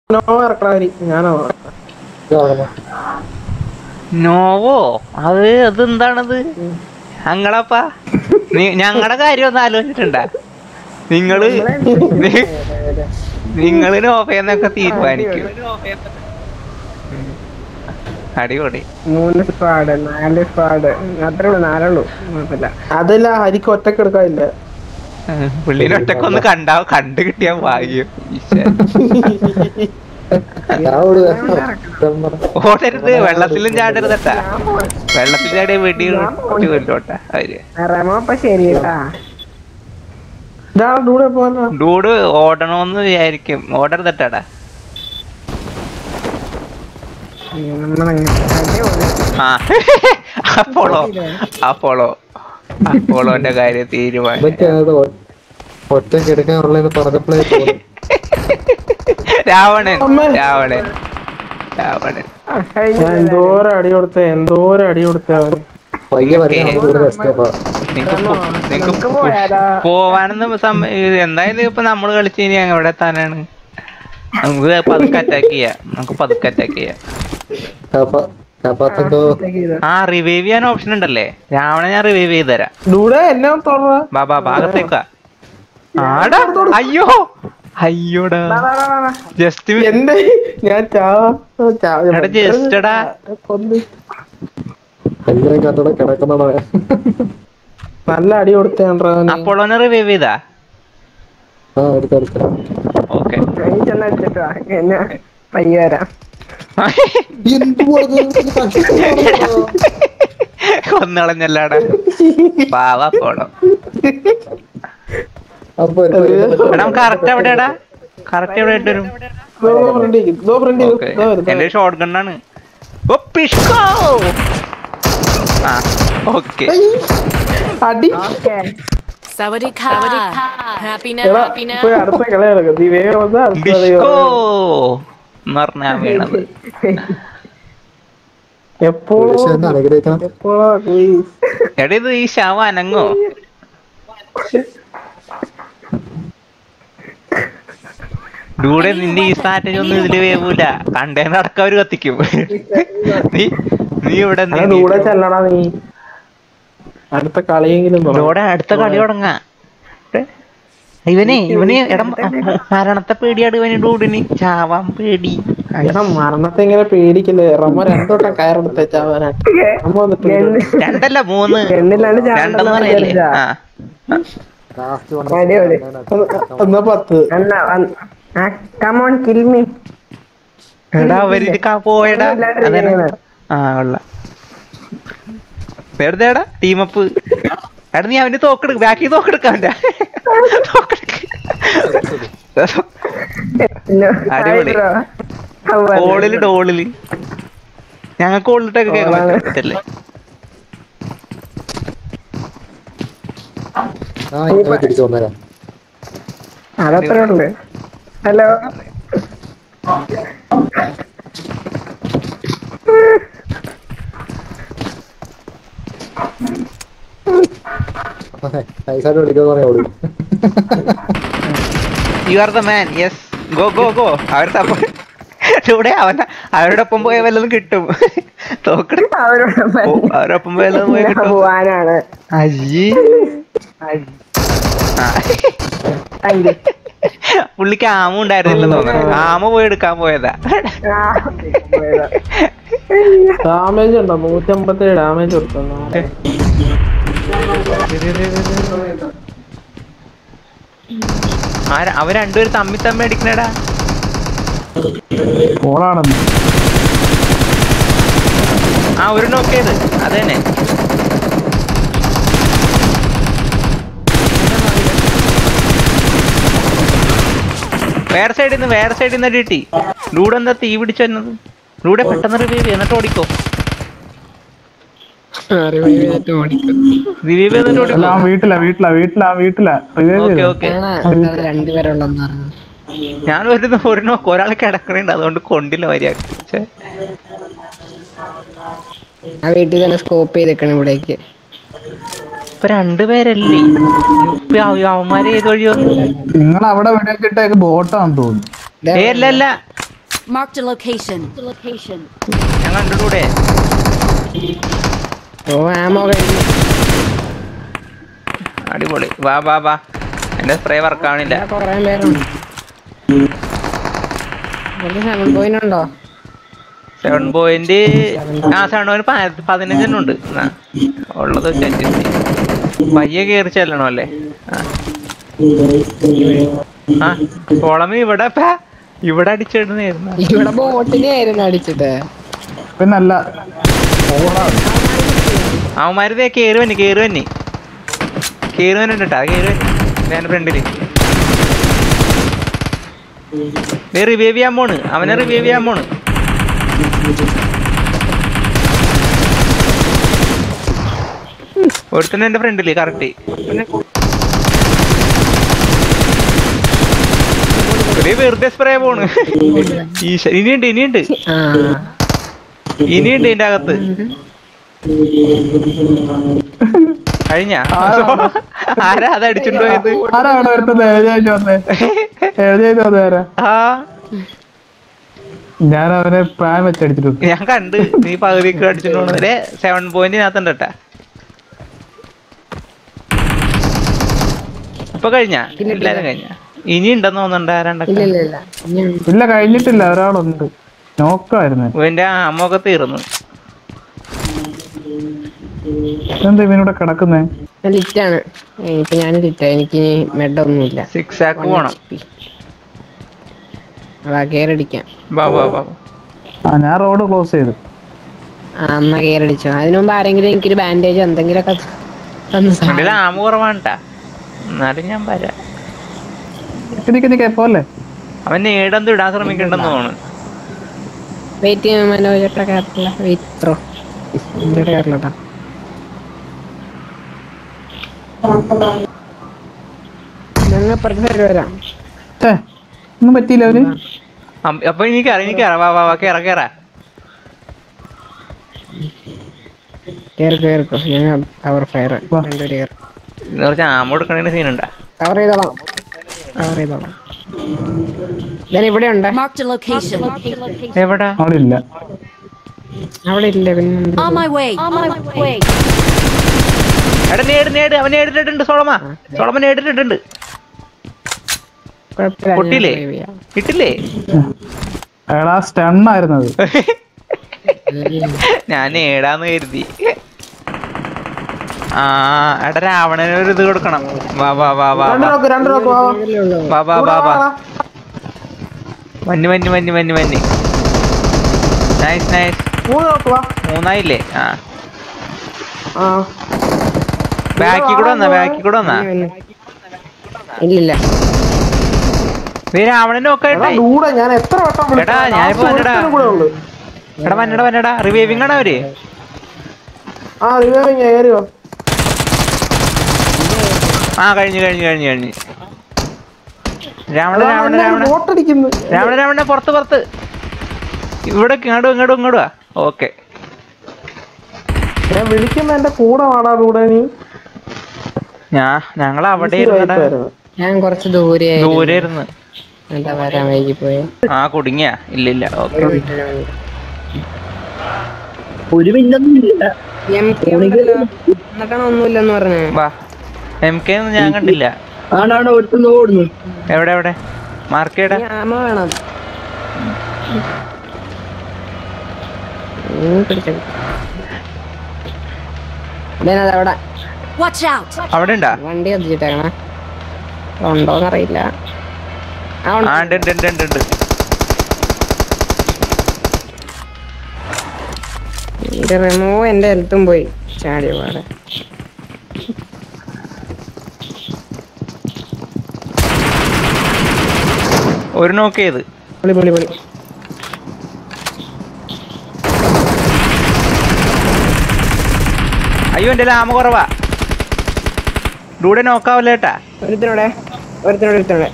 No ഇറക്കണവരി ഞാനോ novo അത് അത് എന്താണത് ഞങ്ങളപ്പാ ഞങ്ങളുടെ കാര്യം ഒന്ന് ആലോചിച്ചിട്ടുണ്ടാ നിങ്ങള് നി- നിങ്ങള് നോവയെന്നൊക്കെ തീരുമാനിക്കും അടിപൊളി മൂന്ന് സ്ക്വാഡ് നാല് സ്ക്വാഡ് അത്രേ ഉള്ളൂ നാലുള്ളൂ കുഴപ്പമില്ല അതല്ല ഹരിക്ക് ഒറ്റക്ക് എടുക്കാനില്ല ഉം. പുള്ളിനെ ഒറ്റക്കൊന്ന് കണ്ടാ കണ്ടു കിട്ടിയാ ഭാഗ്യം ഈശ്വര. ഓടരുത് വെള്ളത്തിലും ചാടരുതട്ടാ വെള്ളത്തിൽ ചാടിയ വെടി കുട്ടി കൊല്ലോട്ടാ അവര് റമോ അപ്പൊ ശരി കേട്ടാ ഇതാണ് ഡൂടെ പോകാൻ ഡൂഡ് ഓടണോന്ന് വിചാരിക്കും ഓടരുതട്ടാടാ ആ അപ്പോളോ അപ്പോളോ അപ്പോളോന്റെ കാര്യം തീരുമാനം ഒറ്റക്ക് എടുക്കാറുള്ളതെന്ന് പറഞ്ഞപ്പോഴേ തോന്നി. രാവണൻ രാവണൻ രാവണൻ ഞാൻ എന്തോരം അടി കൊടുത്ത എന്തോരം അടി കൊടുത്ത അവന് പയ്യെ വരെ നമുക്ക് ഇവിടെ എസ്കേപ്പാ നിങ്ങക്ക് പോ- നിങ്ങക്ക് പോ- പോവാനൊന്നും സമ- ഇത് എന്തായാലും ഇപ്പൊ നമ്മള് കളിച്ച് ഇനി എവിടെ എത്താനാണ് നമുക്ക് പതുക്കെ അറ്റാക്ക് ചെയ്യാം നമുക്ക് പതുക്കെ അറ്റാക്ക് ചെയ്യാം കപ്പാത്തോ ആ റിവൈവ് ചെയ്യാൻ ഓപ്ഷൻ ഉണ്ടല്ലേ രാവണ ഞാൻ റിവൈവ് ചെയ്ത് തരാം ഡൂടെ എന്നെ തുറ ബാബാ ഭാഗത്തേക്കാ ആടാ അയ്യോ അയ്യോടാ ജസ്റ്റ് എന്റെ ഞാൻ ചാവാ ചാവാ- എടാ ജസ്റ്റ് എടാ കൊന്ന്. എങ്ങനെ കണ്ടോടെ കിടക്കുന്നതാ നല്ല അടി കൊടുത്താണ്ടാ അപ്പോളോനെ റിവൈവ് ചെയ്താ ആ എടുത്തെടുത്ത ഓക്കെ നീ ചെന്ന് അടിച്ചിട്ടോ എന്നെ പയ്യ വരാം കൊന്നളഞ്ഞല്ലാടാ പാവ അപ്പോളോ അപ്പൊ എടാ നമുക്ക് കറക്റ്റ് എവിടെയാടാ കറക്റ്റ് എവിടെ ഇട്ട് വരും ഓക്കെ എന്റെ ഷോർട്ട് ഗണ്ണാണ് ഓ പിഷ്കോ ആ ഓക്കെ അടി Sawadika. Happy now, എടാ happy now. ഇപ്പൊ അടുത്ത കളി നടക്കും നീ വേഗം വന്നാ അടുത്ത കളി ഡിസ്കോ നടക്കും. എന്ന് പറഞ്ഞാ വീണത് എപ്പോഴും ഈശ്വരനെ അനുഗ്രഹിക്കണം എപ്പോഴാ please. എടാ ഇത് ഈ ശവ അനങ്ങോ ഡൂടെ നിന്റെ ഈ സ്ട്രാറ്റജി ഒന്നും ഇതില് വേവൂല കണ്ടേന്ന് അടക്കം അവര് കത്തിക്കും നീ നീ ഇവിടെ അല്ല ഡൂടെ ചെല്ലടാ നീ അടുത്ത കളിയെങ്കിലും തുടങ്ങ്. ഡൂടെ അടുത്ത കളി തുടങ്ങാ ഏ? ഇവനെ ഇവന് എടാ മ- മരണത്തെ പേടിയാണ് ഇവന് ഡൂഡിന് ചാവാൻ പേടി എടാ മരണത്തെ ഇങ്ങനെ പേടിക്കില്ലേ റമ്മ രണ്ടോട്ടം കയറെടുത്ത ചാവാനായിട്ട് റമ്മ വന്നിട്ട് രണ്ടല്ല മൂന്ന് എന്നിലാണ് രണ്ടെന്ന് പറയല്ലേ ആ ലാസ്റ്റ് അടിപൊളി എന്നാ പത്ത് എന്നാ കമോൺ കിൽ മീ എടാ അവര് ക- പോയടാ അതന്നെ ആ കൊള്ള വെറുതെ എടാ ടീമപ്പ് എടാ നീ അവന് തോക്കെടുക്ക് ബാക്കി തോക്കെടുക്ക അവന്റെ തോക്കെടുക്ക് അടിപൊളി. ഡോളില് ഡോളില് ഞങ്ങൾക്ക് ഓളിട്ടൊക്കെ കേൾക്കാൻ പറ്റല്ലേ ആ ഞാൻ തിരിച്ചു വന്നേരാം അതത്രേ ഉള്ളു ഹലോ നൈസായിട്ട് വിളിക്കുന്ന പറയാ you are the man yes go go go അവരുടെ ഒപ്പം ഇവിടെ അവൻ അവരുടെ ഒപ്പം പോയ വല്ലതും കിട്ടും തോക്കെടുക്ക അവരോട് അവരൊപ്പം പോയ വല്ലതും പോയി കിട്ടും പോവാനാണ് അയ്യേ ആ. പുള്ളിക്ക് ആമ ഉണ്ടായിരുന്നില്ലെന്ന് തോന്നുന്നു ആമ പോയി എടുക്കാൻ പോയതാ ഡാമേജ് ഉണ്ടോ നൂറ്റമ്പത്തേഴ് ഡാമേജ് കൊടുത്തു ആരാ അവൻ രണ്ടുപേരും തമ്മി തമ്മി അടിക്കണടാ ഓളാണെന്ന് ആ ഒരു നോക്കിയത് അതന്നെ വേറെ സൈഡിൽ നിന്ന് വേറെ സൈഡിൽ നിന്ന് കിട്ടി ലൂടെ എന്താ തീ പിടിച്ചു വരുന്നത് ലൂടെ പെട്ടെന്ന് റിവൈവ് എന്നിട്ട് ഓടിക്കോ റിവൈവ് എന്നിട്ട് ഓടിക്കോ വീട്ടിലാ വീട്ടിലാ വീട്ടിലാ വീട്ടിലാ ഓക്കെ ഓക്കെ രണ്ടുപേരുള്ളെന്ന് പറഞ്ഞു ഞാൻ ഒരു ഒരു നോക്ക് ഒരാളെ കിടക്കണുണ്ട് അതുകൊണ്ട് കൊണ്ടില്ല മര്യാദ ആ വീട്ടിൽ തന്നെ സ്കോപ്പ് ചെയ്തേക്കണം ഇവിടേക്ക് ഇപ്പൊ രണ്ടുപേരല്ലേ ഇപ്പൊ അവ- അവന്മാര് ഏത് വഴി വന്നു നിങ്ങൾ അവിടെ വെടിവെച്ചിട്ടേക്ക് ബോട്ടാന്ന് തോന്നുന്നു ഏ അല്ല അല്ല Marked a location. Location. ഞാൻ കണ്ടിട്ടൂടെ ഓ ആമോ കഴിഞ്ഞു അടിപൊളി വാ വാ വാ എന്റെ സ്പ്രേ വർക്ക് ആവണില്ല ഇവിടെ കൊറേ പേരുണ്ട് ഒരു സെവൻ പോയിന്റ് ഉണ്ടോ സെവൻ പോയിന്റ് ആ സെവൻ പോയിന്റ് പതിനഞ്ചെണ്ണം ഉണ്ട് ആ, ഉള്ളത് വെച്ച് adjust ചെയ്യ്. പയ്യെ കയറി ചെല്ലണം അല്ലേ ആ. ആ കോളമി ഇവിടെ ഇപ്പൊ ഇവിടെ അടിച്ചിടുന്നായിരുന്നു ഇവിടെ ബോട്ടിനെ ആയിരുന്നു അടിച്ചിട്ട് പിന്നല്ല അവന്മാര് ദേ കേറി വന്നി കേറി വന്നി കേറി വന്നിട്ടാ കേറി വന്നി എന്റെ ഫ്രണ്ടില് ദേ റിവൈവ് ചെയ്യാൻ പോണ് അവനെ റിവൈവ് ചെയ്യാൻ പോണ് ഒരുത്തന്നെ എന്റെ ഫ്രണ്ടില് കറക്റ്റ് ഒരു വെറുതെ സ്പ്രേ പോണ് ഈശ ഇനിയുണ്ട് ഇനിയുണ്ട് ആ ഇനിയുണ്ട് ഇതിന്റെ അകത്ത് കഴിഞ്ഞ ആരാ അത് അടിച്ചിട്ടോ ഇത് ആരാണ് വരുന്നത് എഴുതി വന്നേ എഴുതി വന്നേ ആരാ ആ ഞാൻ അവനെ പ്രായം വെച്ചടിച്ചിട്ടുണ്ട് ഞാൻ കണ്ട് നീ പകുതിക്ക് അടിച്ചിട്ടോ സെവൻ പോയിന്റിനകത്തുണ്ട് കേട്ടാ ഇപ്പൊ കഴിഞ്ഞ എല്ലാരും കഴിഞ്ഞ ഇനി ഉണ്ടെന്ന് തോന്നുന്നുണ്ട് ഇല്ല ആരാണ്ടൊക്കെ ഇല്ല ഇല്ല ഇനി ഇല്ല കഴിഞ്ഞിട്ടില്ല ഒരാളുണ്ട് നോക്കായിരുന്നു ഇവന്റെ അമ്മൊക്കെ തീർന്നു എന്താ ഇവനൂടെ കിടക്കുന്നേ ലിറ്റാണ് ഇപ്പൊ ഞാൻ ലിറ്റാ എനിക്ക് മെഡൊന്നുമില്ല സിക്സ് ആക്ക് പോണം അതാ കേറടിക്കാം ബാ ബാ ബാ ആ ഞാൻ റോഡ് ക്ലോസ് ചെയ്തു ആ എന്നാ കേറടിച്ചോ അതിനു മുമ്പ് ആരെങ്കിലും എനിക്കൊരു ബാൻഡേജ് എന്തെങ്കിലുമൊക്കെ തന്ന് എന്റെ ആമ കുറവാണ് ട്ടാ എന്നാലും ഞാൻ വരാം നിക്ക് നിക്ക് നിക്ക് പോലെ അവൻ നേടന്ത് ഇടാൻ ശ്രമിക്കണ്ടെന്ന് തോന്നുന്നു വെയിറ്റ് ചെയ്യാൻ മനോജേട്ട കയറില്ല വെയിറ്റ് ത്രോ ഇവിടെ കയറില്ലട്ടാ ഞങ്ങൾ അപ്പുറത്തെ സൈഡ് വരാം ഛേ ഒന്നും പറ്റിയില്ല അവന് അം- അപ്പൊ എനിക്ക് അറിയാം എനിക്ക് അറിയാം വാ വാ വാ കേറ കേറ കേറി കേറിക്കോ ഞങ്ങൾ കവർ ഫയർ വാ. രണ്ടുപേര് കയറി കുറച്ച് ആമ കൊടുക്കണേന് സീനുണ്ടാ കവർ ചെയ്തോളാം കവർ ചെയ്തോളാം ഞാൻ ഇവിടെ ഉണ്ട് Marked a location. എവിടാ അവിടെ ഇല്ല അവിടെ ഇല്ല പിന്നെ എന്ത്? On my way. On my way. എടാ നേട് നേട് അവൻ നേടിട്ടുണ്ട് സോളമ സോളമ നേടിട്ടുണ്ട് കുഴപ്പമില്ല, ഞാൻ പൊട്ടിയില്ലേ save ചെയ്യാം. കിട്ടില്ലേ അയാളാ സ്റ്റണ്ണായിരുന്നത് ഞാൻ നേടാന്ന് കരുതി ആ എടാ രാവണന് ഒരു ഇത് കൊടുക്കണം വാ വാ വാ വാ രണ്ട് വാ നോക്ക് രണ്ട് നോക്ക് വാ, വാ. ഇതിലേ ഉള്ളൂ. വാ വാ ഇവിടെ വാ വാ വാടാ. മഞ്ഞ് മഞ്ഞ് മഞ്ഞ് മഞ്ഞ് മഞ്ഞ് നൈസ് നൈസ് മൂന്ന് നോക്ക് വാ മൂന്നായില്ലേ ആ ആ ബാക്കി കൂടെ വന്നാ ബാക്കി കൂടെ വന്നാ പിന്നെ, പിന്നെ. ഇല്ലില്ല നീ രാവണനെ എടാ നോക്കട്ടെ ഡൂടെ ഞാൻ എത്ര വട്ടം വിളിച്ചു? എടാ, ഞാനിപ്പോ Last വന്നെടാ. ഒരുത്തനും കൂടെ ഉള്ളു എടാ വന്നടാ വന്നടാ റിവൈവിംഗ് ആണ് അവര് ആ റിവൈവിങ് കയറിയോ ആ കഴിഞ്ഞു കഴിഞ്ഞു കഴിഞ്ഞു കഴിഞ്ഞു രാവണ രാവണ രാവണ ബോട്ടടിക്കുന്നു രാവണ രാവണ പുറത്ത് പുറത്ത് ഇവിടെ ഇങ്ങോട്ടും ഇങ്ങോട്ടും ഇങ്ങോട്ടും വാ ഓക്കെ ഞാൻ വിളിക്കുമ്പോ എന്റെ കൂടെ വാടാ ഡൂടെ നീ ഞാ ഞങ്ങൾ അവിടെ Easy ഇരുന്നടാ ആയിട്ടായിരുന്നു. ഞാൻ കുറച്ച് ദൂരെ ദൂരെ ഇരുന്ന് എന്താ വരാൻ വൈകി പോയി ആ കുടുങ്ങിയ ഇല്ല ഇല്ല ഓക്കെ എന്നിട്ടാണ് ഒന്നുമില്ലെന്ന് പറഞ്ഞേ വാ എം കെ ഒന്നും ഞാൻ കണ്ടില്ല എവിടെ എവിടെ മാർക്ക് ചെയ്യടാ ഈ ആമ വേണം ഉം, പിടിച്ചോ. ഇതേനാ അവിടെ Watch out. അവിടെ ഉണ്ടാ വണ്ടി കത്തിച്ചിട്ടേക്കണേ ഉണ്ടോന്നറിയില്ല ആ ഉണ്ട്. ആ ഉണ്ട് ഉണ്ട് ഉണ്ട് ഉണ്ട് ഉണ്ട് എന്റെ റിമോ എന്റെ ഹെൽത്തും പോയി ചാടിയ പാടെ ഒരു നോക്ക് ചെയ്ത് പൊളി പൊളി പൊളി അയ്യോ എന്റെ ലാമ കുറവാ ഡൂടെ നോക്കാവല്ലേ ഏട്ടാ ഒരുത്തിനോടെ ഒരുത്തിനോടെ ഒരുത്തിനോടെ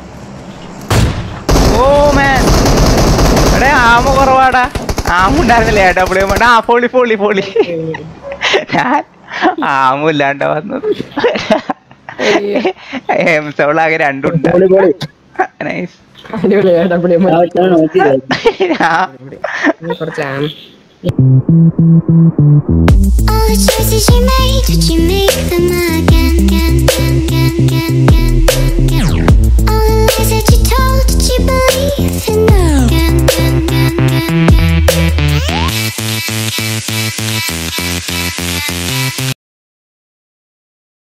ഓ മാൻ എടേ ആമ കുറവാടാ ആമ ഉണ്ടായിരുന്നില്ലേ ഡബ്ല്യു എം ആ പൊളി പൊളി പൊളി ഞാൻ ആമ ഇല്ലാണ്ട വന്നത് എം സോളാകെ രണ്ടുണ്ട് നൈസ് അടിപൊളി ഡബ്ല്യു ഞാൻ കുറച്ച് ആം All the choices you made, would you make them again? again, again, again, again, again? All the lies that you told, did you believe in them? Again, again, again, again, again.